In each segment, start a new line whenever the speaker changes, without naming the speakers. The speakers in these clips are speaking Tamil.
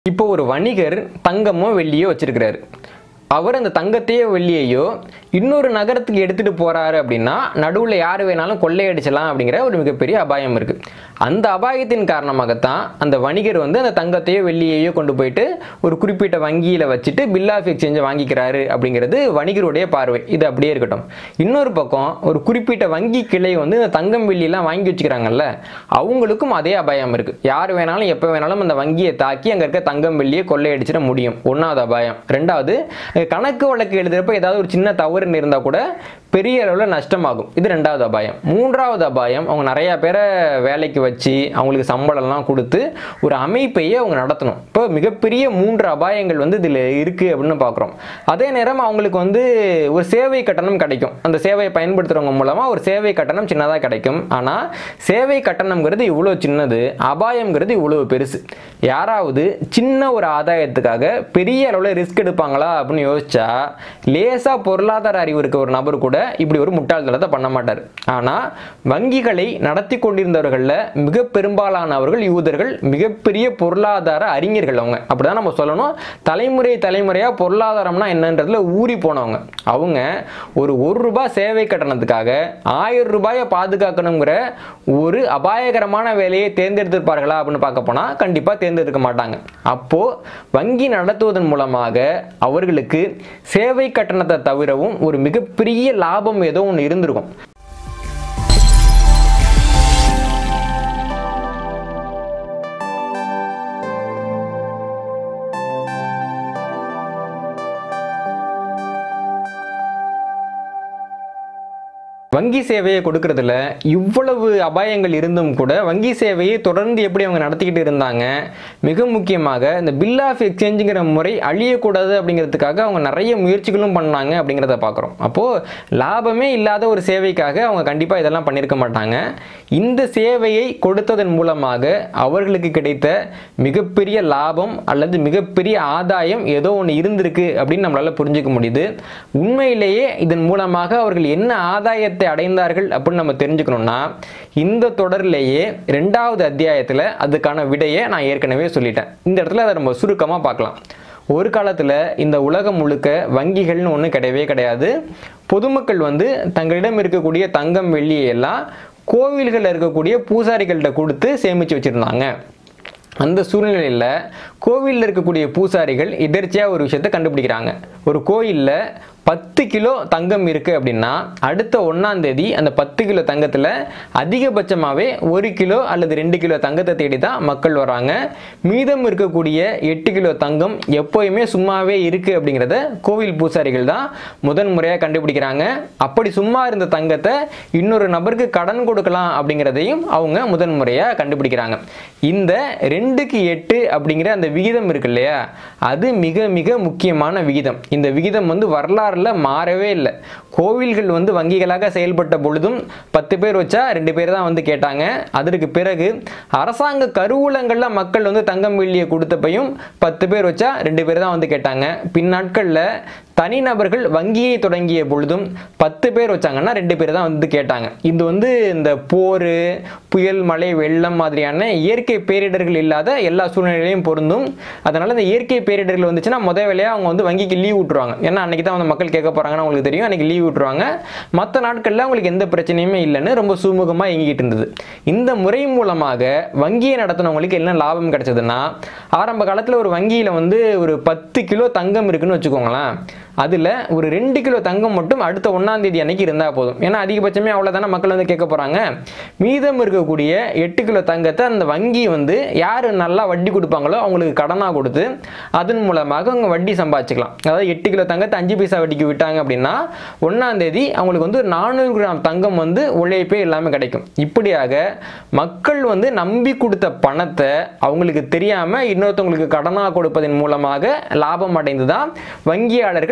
இப்போ ஒரு வணிகர் தங்கமோ வெள்ளியோ வச்சிருக்கிறாரு அவர் அந்த தங்கத்தையோ வெள்ளியையோ இன்னொரு நகரத்துக்கு எடுத்துட்டு போறாரு அப்படின்னா நடுவில் யார் வேணாலும் கொள்ளையடிச்சலாம் அப்படிங்கிற ஒரு மிகப்பெரிய அபாயம் இருக்கு அந்த அபாயத்தின் காரணமாகத்தான் அந்த வணிகர் வந்து அந்த தங்கத்தையோ வெள்ளியையோ கொண்டு போயிட்டு ஒரு குறிப்பிட்ட வங்கியில் வச்சுட்டு பில் ஆஃப் எக்ஸ்சேஞ்சை வாங்கிக்கிறாரு அப்படிங்கிறது வணிகருடைய பார்வை இது அப்படியே இருக்கட்டும் இன்னொரு பக்கம் ஒரு குறிப்பிட்ட வங்கி கிளை வந்து இந்த தங்கம் வெள்ளியெல்லாம் வாங்கி வச்சுக்கிறாங்கல்ல அவங்களுக்கும் அதே அபாயம் இருக்கு யார் வேணாலும் எப்போ வேணாலும் அந்த வங்கியை தாக்கி அங்கே இருக்க தங்கம் வெள்ளியை கொள்ளையடிச்சிட முடியும் ஒன்றாவது அபாயம் ரெண்டாவது அஹ் கணக்கு வழக்கு எழுதுறப்ப ஏதாவது ஒரு சின்ன தவறு இருந்தால் கூட பெரிய அளவில் நஷ்டமாகும் இது ரெண்டாவது அபாயம் மூன்றாவது அபாயம் அவங்க நிறையா பேரை வேலைக்கு வச்சு அவங்களுக்கு சம்பளம்லாம் கொடுத்து ஒரு அமைப்பையே அவங்க நடத்தணும் இப்போ மிகப்பெரிய மூன்று அபாயங்கள் வந்து இதில் இருக்குது அப்படின்னு பார்க்குறோம் அதே நேரம் அவங்களுக்கு வந்து ஒரு சேவை கட்டணம் கிடைக்கும் அந்த சேவையை பயன்படுத்துகிறவங்க மூலமாக ஒரு சேவை கட்டணம் சின்னதாக கிடைக்கும் ஆனால் சேவை கட்டணம்ங்கிறது இவ்வளோ சின்னது அபாயம்ங்கிறது இவ்வளோ பெருசு யாராவது சின்ன ஒரு ஆதாயத்துக்காக பெரிய அளவில் ரிஸ்க் எடுப்பாங்களா அப்படின்னு யோசிச்சா லேசாக பொருளாதார அறிவு இருக்க ஒரு நபர் கூட இப்படி ஒரு முட்டாள்தனத்தை பண்ண மாட்டார் ஆனால் வங்கிகளை நடத்தி கொண்டிருந்தவர்களில் மிக பெரும்பாலானவர்கள் யூதர்கள் மிகப்பெரிய பொருளாதார அறிஞர்கள் அவங்க அப்படிதான் நம்ம சொல்லணும் தலைமுறை தலைமுறையாக பொருளாதாரம்னா என்னன்றதுல ஊறி போனவங்க அவங்க ஒரு ஒரு ரூபாய் சேவை கட்டணத்துக்காக ஆயிரம் ரூபாயை பாதுகாக்கணுங்கிற ஒரு அபாயகரமான வேலையை தேர்ந்தெடுத்திருப்பார்களா அப்படின்னு பார்க்க போனால் கண்டிப்பாக தேர்ந்தெடுக்க மாட்டாங்க அப்போ வங்கி நடத்துவதன் மூலமாக அவர்களுக்கு சேவை கட்டணத்தை தவிரவும் ஒரு மிகப்பெரிய லாபம் ஏதோ ஒன்று இருந்திருக்கும் வங்கி சேவையை கொடுக்கறதுல இவ்வளவு அபாயங்கள் இருந்தும் கூட வங்கி சேவையை தொடர்ந்து எப்படி அவங்க நடத்திக்கிட்டு இருந்தாங்க மிக முக்கியமாக இந்த பில் ஆஃப் எக்ஸ்சேஞ்சுங்கிற முறை அழியக்கூடாது அப்படிங்கிறதுக்காக அவங்க நிறைய முயற்சிகளும் பண்ணாங்க அப்படிங்கிறத பார்க்குறோம் அப்போது லாபமே இல்லாத ஒரு சேவைக்காக அவங்க கண்டிப்பாக இதெல்லாம் பண்ணியிருக்க மாட்டாங்க இந்த சேவையை கொடுத்ததன் மூலமாக அவர்களுக்கு கிடைத்த மிகப்பெரிய லாபம் அல்லது மிகப்பெரிய ஆதாயம் ஏதோ ஒன்று இருந்திருக்கு அப்படின்னு நம்மளால புரிஞ்சுக்க முடியுது உண்மையிலேயே இதன் மூலமாக அவர்கள் என்ன ஆதாயத்தை அடைந்தார்கள் அப்படின்னு நம்ம தெரிஞ்சுக்கணும்னா இந்த தொடரிலேயே ரெண்டாவது அத்தியாயத்தில் அதுக்கான விடையை நான் ஏற்கனவே சொல்லிட்டேன் இந்த இடத்துல அதை நம்ம சுருக்கமாக பார்க்கலாம் ஒரு காலத்தில் இந்த உலகம் முழுக்க வங்கிகள்னு ஒன்றும் கிடையவே கிடையாது பொதுமக்கள் வந்து தங்களிடம் இருக்கக்கூடிய தங்கம் வெள்ளியை எல்லாம் கோவில்களில் இருக்கக்கூடிய பூசாரிகள்கிட்ட கொடுத்து சேமித்து வச்சுருந்தாங்க அந்த சூழ்நிலையில் கோவிலில் இருக்கக்கூடிய பூசாரிகள் எதிர்ச்சியாக ஒரு விஷயத்தை கண்டுபிடிக்கிறாங்க ஒரு கோயிலில் பத்து கிலோ தங்கம் இருக்குது அப்படின்னா அடுத்த ஒன்றாம் தேதி அந்த பத்து கிலோ தங்கத்தில் அதிகபட்சமாகவே ஒரு கிலோ அல்லது ரெண்டு கிலோ தங்கத்தை தேடி தான் மக்கள் வராங்க மீதம் இருக்கக்கூடிய எட்டு கிலோ தங்கம் எப்போயுமே சும்மாவே இருக்குது அப்படிங்கிறத கோவில் பூசாரிகள் தான் முதன் முறையாக கண்டுபிடிக்கிறாங்க அப்படி சும்மா இருந்த தங்கத்தை இன்னொரு நபருக்கு கடன் கொடுக்கலாம் அப்படிங்கிறதையும் அவங்க முதன் முறையாக கண்டுபிடிக்கிறாங்க இந்த ரெண்டுக்கு எட்டு அப்படிங்கிற அந்த விகிதம் இருக்கு இல்லையா அது மிக மிக முக்கியமான விகிதம் இந்த விகிதம் வந்து வரலாறுல மாறவே இல்லை கோவில்கள் வந்து வங்கிகளாக செயல்பட்ட பொழுதும் பத்து பேர் வச்சா ரெண்டு பேர் தான் வந்து கேட்டாங்க அதற்கு பிறகு அரசாங்க கருவூலங்கள்ல மக்கள் வந்து தங்கம் வெள்ளியை கொடுத்தப்பையும் பத்து பேர் வச்சா ரெண்டு பேர் தான் வந்து கேட்டாங்க பின்னாட்களில் தனிநபர்கள் வங்கியை தொடங்கிய பொழுதும் பத்து பேர் வச்சாங்கன்னா ரெண்டு பேர் தான் வந்து கேட்டாங்க இது வந்து இந்த போர் புயல் மழை வெள்ளம் மாதிரியான இயற்கை பேரிடர்கள் இல்லாத எல்லா சூழ்நிலையிலையும் பொருந்தும் அதனால இந்த இயற்கை பேரிடர்கள் வந்துச்சுன்னா முத வேலையாக அவங்க வந்து வங்கிக்கு லீவ் விட்டுருவாங்க ஏன்னா அன்னைக்கு தான் வந்து மக்கள் கேட்க போறாங்கன்னு அவங்களுக்கு தெரியும் அன்னைக்கு லீவ் விட்டுருவாங்க மற்ற நாட்களில் அவங்களுக்கு எந்த பிரச்சனையுமே இல்லைன்னு ரொம்ப சுமூகமாக இயங்கிட்டு இருந்தது இந்த முறை மூலமாக வங்கியை நடத்தினவங்களுக்கு என்ன லாபம் கிடைச்சதுன்னா ஆரம்ப காலத்தில் ஒரு வங்கியில் வந்து ஒரு பத்து கிலோ தங்கம் இருக்குன்னு வச்சுக்கோங்களேன் அதில் ஒரு ரெண்டு கிலோ தங்கம் மட்டும் அடுத்த ஒன்றாம் தேதி அன்னைக்கு இருந்தால் போதும் ஏன்னா அதிகபட்சமே அவ்வளோதானே மக்கள் வந்து கேட்க போகிறாங்க மீதம் இருக்கக்கூடிய எட்டு கிலோ தங்கத்தை அந்த வங்கி வந்து யார் நல்லா வட்டி கொடுப்பாங்களோ அவங்களுக்கு கடனாக கொடுத்து அதன் மூலமாக அவங்க வட்டி சம்பாதிச்சுக்கலாம் அதாவது எட்டு கிலோ தங்கத்தை அஞ்சு பைசா வட்டிக்கு விட்டாங்க அப்படின்னா ஒன்றாம் தேதி அவங்களுக்கு வந்து ஒரு நானூறு கிராம் தங்கம் வந்து உழைப்பே இல்லாமல் கிடைக்கும் இப்படியாக மக்கள் வந்து நம்பி கொடுத்த பணத்தை அவங்களுக்கு தெரியாமல் இன்னொருத்தவங்களுக்கு கடனாக கொடுப்பதன் மூலமாக லாபம் அடைந்து தான் வங்கியாளர்கள்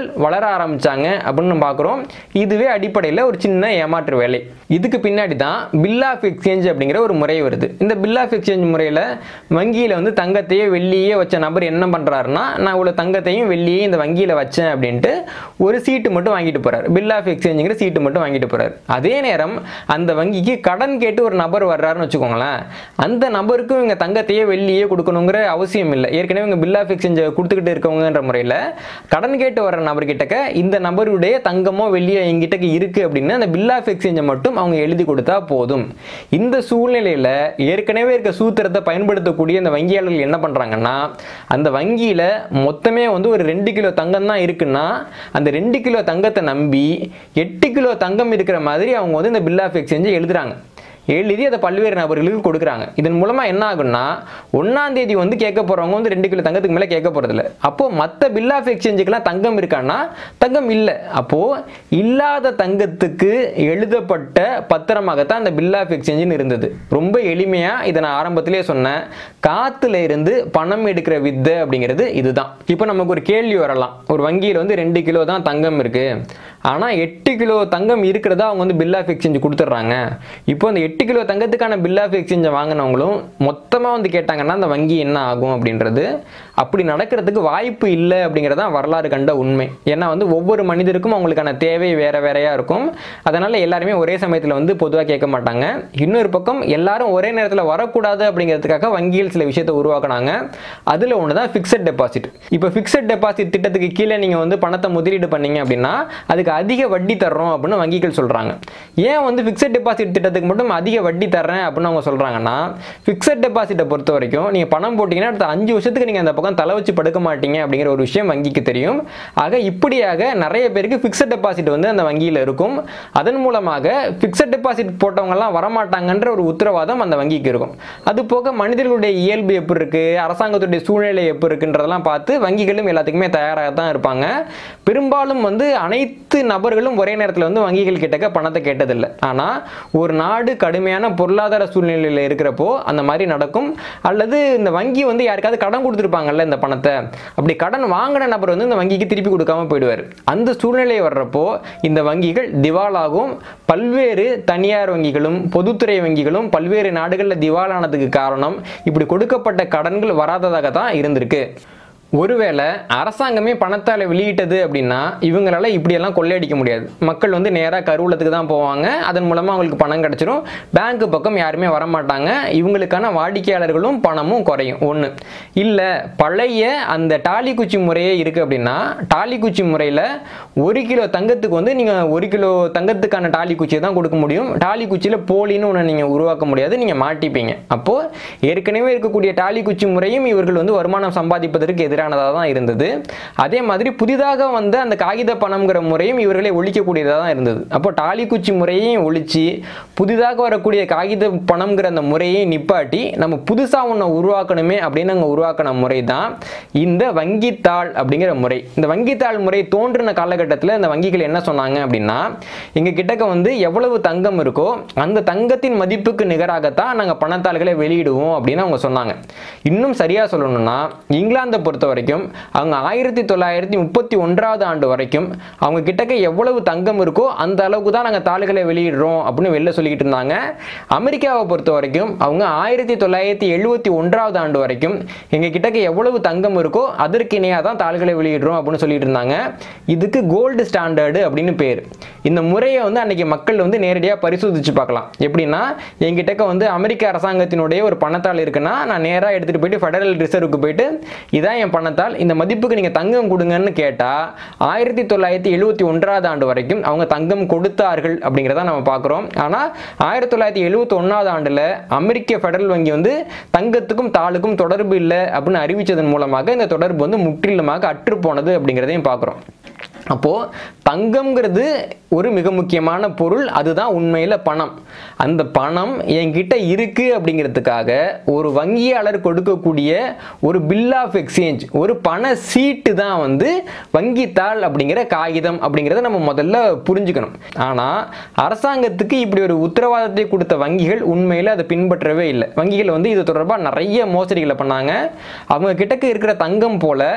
வளர ஆரம்பிச்சாங்க அப்படின்னு நம்ம பார்க்குறோம் இதுவே அடிப்படையில் ஒரு சின்ன ஏமாற்று வேலை இதுக்கு பின்னாடி தான் பில் ஆஃப் எக்ஸ்சேஞ்ச் அப்படிங்கிற ஒரு முறை வருது இந்த பில் ஆஃப் எக்ஸ்சேஞ்ச் முறையில் வங்கியில் வந்து தங்கத்தையே வெள்ளியே வச்ச நபர் என்ன பண்ணுறாருன்னா நான் இவ்வளோ தங்கத்தையும் வெள்ளியையும் இந்த வங்கியில் வச்சேன் அப்படின்ட்டு ஒரு சீட்டு மட்டும் வாங்கிட்டு போறார் பில் ஆஃப் எக்ஸ்சேஞ்சுங்கிற சீட்டு மட்டும் வாங்கிட்டு போறார் அதே நேரம் அந்த வங்கிக்கு கடன் கேட்டு ஒரு நபர் வர்றாருன்னு வச்சுக்கோங்களேன் அந்த நபருக்கும் இவங்க தங்கத்தையே வெள்ளியே கொடுக்கணுங்கிற அவசியம் இல்லை ஏற்கனவே இவங்க பில் ஆஃப் எக்ஸ்சேஞ்சை கொடுத்துக்கிட்டு இருக்கவங்கன்ற முறையில் கடன் கேட்டு வர்ற நபர்கிட்டக்க இந்த நபருடைய தங்கமோ வெள்ளியோ எங்கிட்ட இருக்கு அப்படின்னு அந்த பில் ஆஃப் எக்ஸ்சேஞ்சை மட்டும் அவங்க எழுதி கொடுத்தா போதும் இந்த சூழ்நிலையில் ஏற்கனவே இருக்க சூத்திரத்தை பயன்படுத்தக்கூடிய அந்த வங்கியாளர்கள் என்ன பண்ணுறாங்கன்னா அந்த வங்கியில் மொத்தமே வந்து ஒரு ரெண்டு கிலோ தங்கம் தான் இருக்குன்னா அந்த ரெண்டு கிலோ தங்கத்தை நம்பி எட்டு கிலோ தங்கம் இருக்கிற மாதிரி அவங்க வந்து இந்த பில் ஆஃப் எக்ஸ்சேஞ்சை எழுதுறாங்க எழுதி அதை பல்வேறு நபர்களுக்கு கொடுக்குறாங்க இதன் மூலமாக என்ன ஆகும்னா ஒன்றாம் தேதி வந்து கேட்க போகிறவங்க வந்து ரெண்டு கிலோ தங்கத்துக்கு மேலே கேட்க போகிறதில்ல அப்போது மற்ற பில் ஆஃப் எக்ஸ்சேஞ்சுக்கெல்லாம் தங்கம் இருக்கான்னா தங்கம் இல்லை அப்போது இல்லாத தங்கத்துக்கு எழுதப்பட்ட பத்திரமாகத்தான் அந்த பில் ஆஃப் எக்ஸ்சேஞ்சுன்னு இருந்தது ரொம்ப எளிமையாக இதை நான் ஆரம்பத்திலே சொன்னேன் காற்றுல இருந்து பணம் எடுக்கிற வித்தை அப்படிங்கிறது இதுதான் இப்போ நமக்கு ஒரு கேள்வி வரலாம் ஒரு வங்கியில் வந்து ரெண்டு கிலோ தான் தங்கம் இருக்குது ஆனால் எட்டு கிலோ தங்கம் இருக்கிறதா அவங்க வந்து பில் ஆஃப் எக்ஸ்சேஞ்ச் கொடுத்துட்றாங்க இப்போ அந்த எட்டு கிலோ தங்கத்துக்கான பில் ஆஃப் எக்ஸ்சேஞ்சை வாங்கினவங்களும் மொத்தமாக வந்து கேட்டாங்கன்னா அந்த வங்கி என்ன ஆகும் அப்படின்றது அப்படி நடக்கிறதுக்கு வாய்ப்பு இல்லை அப்படிங்கிறது தான் வரலாறு கண்ட உண்மை ஏன்னா வந்து ஒவ்வொரு மனிதருக்கும் அவங்களுக்கான தேவை வேற வேறையா இருக்கும் அதனால எல்லாருமே ஒரே சமயத்தில் வந்து பொதுவாக கேட்க மாட்டாங்க இன்னொரு பக்கம் எல்லாரும் ஒரே நேரத்தில் வரக்கூடாது அப்படிங்கிறதுக்காக வங்கியில் சில விஷயத்தை உருவாக்குனாங்க அதில் ஒன்று தான் ஃபிக்ஸட் டெபாசிட் இப்போ ஃபிக்ஸட் டெபாசிட் திட்டத்துக்கு கீழே நீங்கள் வந்து பணத்தை முதலீடு பண்ணீங்க அப்படின்னா அதுக்கு அதிக வட்டி தர்றோம் அப்படின்னு வங்கிகள் சொல்கிறாங்க ஏன் வந்து ஃபிக்ஸட் டெபாசிட் திட்டத்துக்கு மட்டும் அதிக வட்டி தர்றேன் அப்படின்னு அவங்க சொல்கிறாங்கன்னா ஃபிக்ஸட் டெபாசிட்டை பொறுத்த வரைக்கும் நீங்கள் பணம் போட்டிங்கன்னா அடுத்த அஞ்சு வருஷத்துக்கு நீங்கள் அந்த பக்கம் தலை வச்சு படுக்க மாட்டீங்க அப்படிங்கிற ஒரு விஷயம் வங்கிக்கு தெரியும் ஆக இப்படியாக நிறைய பேருக்கு ஃபிக்ஸட் டெபாசிட் வந்து அந்த வங்கியில் இருக்கும் அதன் மூலமாக ஃபிக்ஸட் டெபாசிட் போட்டவங்கலாம் வரமாட்டாங்கன்ற ஒரு உத்தரவாதம் அந்த வங்கிக்கு இருக்கும் அது போக மனிதர்களுடைய இயல்பு எப்படி இருக்கு அரசாங்கத்துடைய சூழ்நிலை எப்படி இருக்குன்றதெல்லாம் பார்த்து வங்கிகளும் எல்லாத்துக்குமே தயாராக தான் இருப்பாங்க பெரும்பாலும் வந்து அனைத்து நபர்களும் ஒரே நேரத்தில் வந்து வங்கிகள் கிட்டக்க பணத்தை கேட்டதில்லை ஆனால் ஒரு நாடு கடுமையான பொருளாதார சூழ்நிலையில் இருக்கிறப்போ அந்த மாதிரி நடக்கும் அல்லது இந்த வங்கி வந்து யாருக்காவது கடன் கொடுத்துருப்பாங்கல்ல இந்த பணத்தை அப்படி கடன் வாங்கின நபர் வந்து இந்த வங்கிக்கு திருப்பி கொடுக்காம போயிடுவார் அந்த சூழ்நிலை வர்றப்போ இந்த வங்கிகள் திவாலாகும் பல்வேறு தனியார் வங்கிகளும் பொதுத்துறை வங்கிகளும் பல்வேறு நாடுகளில் திவாலானதுக்கு காரணம் இப்படி கொடுக்கப்பட்ட கடன்கள் வராததாக தான் இருந்திருக்கு ஒருவேளை அரசாங்கமே பணத்தால் வெளியிட்டது அப்படின்னா இவங்களால இப்படியெல்லாம் கொள்ளையடிக்க முடியாது மக்கள் வந்து நேராக கருவூலத்துக்கு தான் போவாங்க அதன் மூலமாக அவங்களுக்கு பணம் கிடச்சிரும் பேங்க் பக்கம் யாருமே வரமாட்டாங்க இவங்களுக்கான வாடிக்கையாளர்களும் பணமும் குறையும் ஒன்று இல்லை பழைய அந்த டாலி குச்சி முறையே இருக்குது அப்படின்னா டாலி குச்சி முறையில் ஒரு கிலோ தங்கத்துக்கு வந்து நீங்கள் ஒரு கிலோ தங்கத்துக்கான டாலி குச்சியை தான் கொடுக்க முடியும் டாலி குச்சியில் போலின்னு ஒன்று நீங்கள் உருவாக்க முடியாது நீங்கள் மாட்டிப்பீங்க அப்போது ஏற்கனவே இருக்கக்கூடிய டாலி குச்சி முறையும் இவர்கள் வந்து வருமானம் சம்பாதிப்பதற்கு எதிரானதாக தான் இருந்தது அதே மாதிரி புதிதாக வந்த அந்த காகித பணம்ங்கிற முறையும் இவர்களை ஒழிக்கக்கூடியதாக தான் இருந்தது அப்போ டாலி குச்சி முறையையும் ஒழிச்சு புதிதாக வரக்கூடிய காகித பணம்ங்கிற அந்த முறையை நிப்பாட்டி நம்ம புதுசாக ஒன்று உருவாக்கணுமே அப்படின்னு அங்கே உருவாக்கின முறை தான் இந்த வங்கித்தாள் அப்படிங்கிற முறை இந்த வங்கித்தாள் முறை தோன்றின காலகட்டத்தில் இந்த வங்கிகள் என்ன சொன்னாங்க அப்படின்னா எங்கள் கிட்டக்க வந்து எவ்வளவு தங்கம் இருக்கோ அந்த தங்கத்தின் மதிப்புக்கு நிகராகத்தான் நாங்கள் பணத்தாள்களை வெளியிடுவோம் அப்படின்னு அவங்க சொன்னாங்க இன்னும் சரியாக சொல்லணும்னா இங்கிலாந்தை பொறுத்த வரைக்கும் அவங்க ஆயிரத்தி தொள்ளாயிரத்தி முப்பத்தி ஒன்றாவது ஆண்டு வரைக்கும் அவங்க கிட்டக்க எவ்வளவு தங்கம் இருக்கோ அந்த அளவுக்கு தான் நாங்கள் தாள்களை வெளியிடுறோம் அப்படின்னு வெளில சொல்லிக்கிட்டு இருந்தாங்க அமெரிக்காவை பொறுத்த வரைக்கும் அவங்க ஆயிரத்தி தொள்ளாயிரத்தி எழுபத்தி ஒன்றாவது ஆண்டு வரைக்கும் எங்கள் கிட்டக்க எவ்வளவு தங்கம் இருக்கோ அதற்கு இணையாக தான் தாள்களை வெளியிடுறோம் அப்படின்னு சொல்லிட்டு இருந்தாங்க இதுக்கு கோல்டு ஸ்டாண்டர்டு அப்படின்னு பேர் இந்த முறையை வந்து அன்னைக்கு மக்கள் வந்து நேரடியாக பரிசோதிச்சு பார்க்கலாம் எப்படின்னா என்கிட்டக்க வந்து அமெரிக்க அரசாங்கத்தினுடைய ஒரு பணத்தாள் இருக்குன்னா நான் நேராக எடுத்துகிட்டு போயிட்டு ஃபெடரல் ரிசர்வுக்கு போயிட்டு இதான் என் பணத்தால் இந்த மதிப்புக்கு நீங்கள் தங்கம் கொடுங்கன்னு கேட்டால் ஆயிரத்தி தொள்ளாயிரத்தி எழுபத்தி ஒன்றாவது ஆண்டு வரைக்கும் அவங்க தங்கம் கொடுத்தார்கள் அப்படிங்கிறத நம்ம பார்க்குறோம் ஆனால் ஆயிரத்தி தொள்ளாயிரத்தி எழுபத்தி ஒன்றாவது ஆண்டில் அமெரிக்க ஃபெடரல் வங்கி வந்து தங்கத்துக்கும் தாளுக்கும் தொடர்பு இல்லை அப்படின்னு அறிவித்ததன் மூலமாக இந்த தொடர்பு வந்து முற்றிலுமாக அற்று போனது அப்படிங்கிறதையும் பார்க்குறோம் அப்போது தங்கம்ங்கிறது ஒரு மிக முக்கியமான பொருள் அதுதான் உண்மையில் பணம் அந்த பணம் என்கிட்ட இருக்குது அப்படிங்கிறதுக்காக ஒரு வங்கியாளர் கொடுக்கக்கூடிய ஒரு பில் ஆஃப் எக்ஸ்சேஞ்ச் ஒரு பண சீட்டு தான் வந்து வங்கித்தாள் அப்படிங்கிற காகிதம் அப்படிங்கிறத நம்ம முதல்ல புரிஞ்சுக்கணும் ஆனால் அரசாங்கத்துக்கு இப்படி ஒரு உத்தரவாதத்தை கொடுத்த வங்கிகள் உண்மையில் அதை பின்பற்றவே இல்லை வங்கிகள் வந்து இது தொடர்பாக நிறைய மோசடிகளை பண்ணாங்க அவங்க கிட்டக்க இருக்கிற தங்கம் போல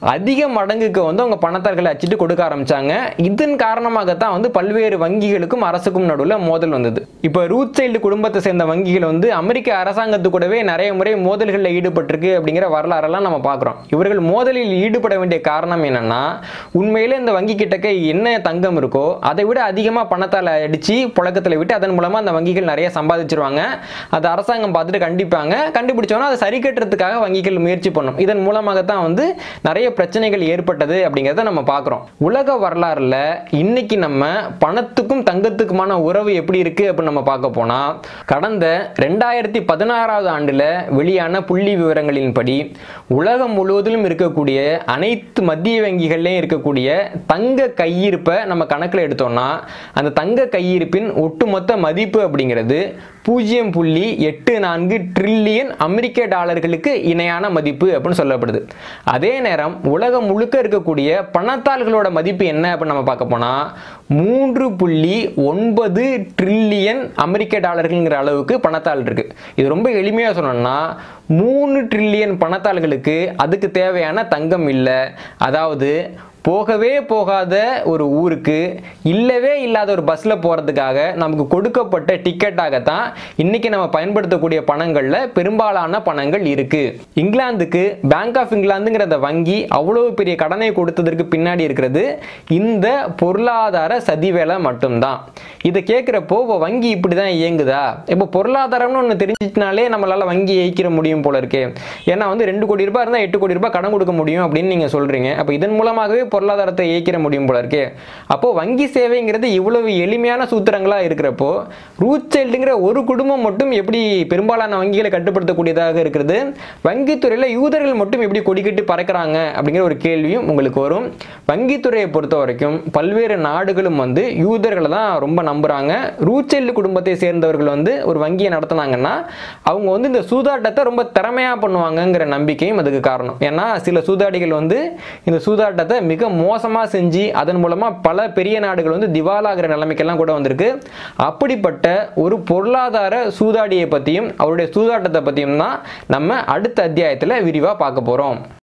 அதிக மடங்குக்கு வந்து அவங்க பணத்தாள்களை அச்சிட்டு கொடுக்க ஆரம்பிச்சாங்க இதன் காரணமாகத்தான் வந்து பல்வேறு வங்கிகளுக்கும் அரசுக்கும் நடுவில் மோதல் வந்தது இப்போ ரூத் சைல்டு குடும்பத்தை சேர்ந்த வங்கிகள் வந்து அமெரிக்க அரசாங்கத்து கூடவே நிறைய முறை மோதல்களில் ஈடுபட்டிருக்கு அப்படிங்கிற வரலாறெல்லாம் நம்ம பார்க்குறோம் இவர்கள் மோதலில் ஈடுபட வேண்டிய காரணம் என்னன்னா உண்மையிலே இந்த வங்கி கிட்டக்க என்ன தங்கம் இருக்கோ அதை விட அதிகமாக பணத்தால் அடித்து புழக்கத்தில் விட்டு அதன் மூலமாக அந்த வங்கிகள் நிறைய சம்பாதிச்சிருவாங்க அதை அரசாங்கம் பார்த்துட்டு கண்டிப்பாங்க கண்டுபிடிச்சோன்னா அதை சரி கட்டுறதுக்காக வங்கிகள் முயற்சி பண்ணும் இதன் மூலமாகத்தான் வந்து நிறைய பிரச்சனைகள் ஏற்பட்டது அப்படிங்கிறத நம்ம பார்க்குறோம் உலக வரலாறுல இன்னைக்கு நம்ம பணத்துக்கும் தங்கத்துக்குமான உறவு எப்படி இருக்கு அப்படின்னு நம்ம பார்க்க போனா கடந்த ரெண்டாயிரத்தி பதினாறாவது ஆண்டுல வெளியான புள்ளி விவரங்களின்படி உலகம் முழுவதிலும் இருக்கக்கூடிய அனைத்து மத்திய வங்கிகள்லையும் இருக்கக்கூடிய தங்க கையிருப்பை நம்ம கணக்கில் எடுத்தோம்னா அந்த தங்க கையிருப்பின் ஒட்டுமொத்த மதிப்பு அப்படிங்கிறது பூஜ்ஜியம் புள்ளி எட்டு நான்கு ட்ரில்லியன் அமெரிக்க டாலர்களுக்கு இணையான மதிப்பு அப்படின்னு சொல்லப்படுது அதே நேரம் உலகம் முழுக்க இருக்கக்கூடிய பணத்தாள்களோட மதிப்பு என்ன அப்படின்னு நம்ம பார்க்க போனால் மூன்று புள்ளி ஒன்பது ட்ரில்லியன் அமெரிக்க டாலர்கள்ங்கிற அளவுக்கு பணத்தாள் இருக்கு இது ரொம்ப எளிமையாக சொன்னோம்னா மூணு ட்ரில்லியன் பணத்தாள்களுக்கு அதுக்கு தேவையான தங்கம் இல்லை அதாவது போகவே போகாத ஒரு ஊருக்கு இல்லவே இல்லாத ஒரு பஸ்ஸில் போகிறதுக்காக நமக்கு கொடுக்கப்பட்ட டிக்கெட்டாகத்தான் இன்னைக்கு நம்ம பயன்படுத்தக்கூடிய பணங்களில் பெரும்பாலான பணங்கள் இருக்கு இங்கிலாந்துக்கு பேங்க் ஆஃப் இங்கிலாந்துங்கிற அந்த வங்கி அவ்வளவு பெரிய கடனை கொடுத்ததற்கு பின்னாடி இருக்கிறது இந்த பொருளாதார சதி வேலை மட்டும்தான் இதை கேட்குறப்போ இப்போ வங்கி இப்படி தான் இயங்குதா இப்போ பொருளாதாரம்னு ஒன்று தெரிஞ்சிச்சுனாலே நம்மளால வங்கி இயக்கிற முடியும் போல இருக்கே ஏன்னா வந்து ரெண்டு கோடி ரூபாய் இருந்தால் எட்டு கோடி ரூபாய் கடன் கொடுக்க முடியும் அப்படின்னு நீங்கள் சொல்கிறீங்க அப்போ இதன் மூலமாகவே பொருளாதாரத்தை இயக்கிற முடியும் போல இருக்கே அப்போ வங்கி சேவைங்கிறது இவ்வளவு எளிமையான சூத்திரங்களா இருக்கிறப்போ ரூட் சைல்டுங்கிற ஒரு குடும்பம் மட்டும் எப்படி பெரும்பாலான வங்கிகளை கட்டுப்படுத்தக்கூடியதாக இருக்கிறது வங்கித்துறையில் யூதர்கள் மட்டும் எப்படி கொடிக்கட்டி பறக்கிறாங்க அப்படிங்கிற ஒரு கேள்வியும் உங்களுக்கு வரும் வங்கித்துறையை பொறுத்த வரைக்கும் பல்வேறு நாடுகளும் வந்து யூதர்களை தான் ரொம்ப நம்புறாங்க ரூட் சைல்டு குடும்பத்தை சேர்ந்தவர்கள் வந்து ஒரு வங்கியை நடத்துனாங்கன்னா அவங்க வந்து இந்த சூதாட்டத்தை ரொம்ப திறமையாக பண்ணுவாங்கங்கிற நம்பிக்கையும் அதுக்கு காரணம் ஏன்னா சில சூதாடிகள் வந்து இந்த சூதாட்டத்தை மிக மோசமாக செஞ்சு அதன் மூலமாக பல பெரிய நாடுகள் வந்து திவாலாகிற நிலைமைக்கெல்லாம் கூட வந்திருக்கு அப்படிப்பட்ட ஒரு பொருளாதார சூதாடியை பற்றியும் அவருடைய சூதாட்டத்தை பற்றியும் தான் நம்ம அடுத்த அத்தியாயத்தில் விரிவாக பார்க்க போகிறோம்